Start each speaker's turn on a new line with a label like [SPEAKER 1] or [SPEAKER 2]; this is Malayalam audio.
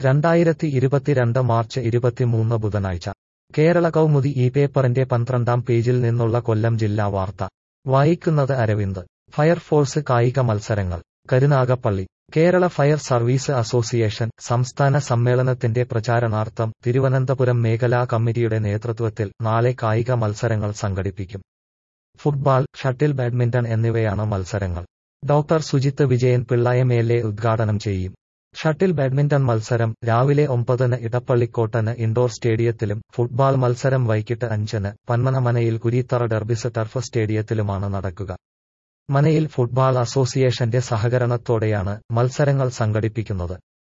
[SPEAKER 1] രണ്ടായിരത്തി ഇരുപത്തിരണ്ട് മാർച്ച് ഇരുപത്തിമൂന്ന് ബുധനാഴ്ച കേരള കൗമുദി ഈ പേപ്പറിന്റെ പന്ത്രണ്ടാം പേജിൽ നിന്നുള്ള കൊല്ലം ജില്ലാ വാർത്ത വായിക്കുന്നത് അരവിന്ദ് ഫയർഫോഴ്സ് കായിക മത്സരങ്ങൾ Karunagappally Kerala fire service association സംസ്ഥാന സമ്മേളനത്തിന്റെ പ്രചാരണാർത്ഥം തിരുവനന്തപുരം മേഖലാ കമ്മിറ്റിയുടെ നേതൃത്വത്തിൽ നാളെ കായിക മത്സരങ്ങൾ സംഘടിപ്പിക്കും ഫുട്ബാൾ ഷട്ടിൽ ബാഡ്മിന്റൺ എന്നിവയാണ് മത്സരങ്ങൾ doctor Sujith Vijayan Pillai M L A ഉദ്ഘാടനം ചെയ്യും ഷട്ടിൽ ബാഡ്മിന്റൺ മത്സരം രാവിലെ ഒമ്പതിന് ഇടപ്പള്ളിക്കോട്ടന് ഇൻഡോർ സ്റ്റേഡിയത്തിലും ഫുട്ബാൾ മത്സരം വൈകിട്ട് അഞ്ചിന് പന്മനമനയിൽ കുരീത്തറ ഡെർബിസ് ടർഫ് സ്റ്റേഡിയത്തിലുമാണ് നടക്കുക മനയിൽ ഫുട്ബാൾ അസോസിയേഷന്റെ സഹകരണത്തോടെയാണ് മത്സരങ്ങൾ സംഘടിപ്പിക്കുന്നത്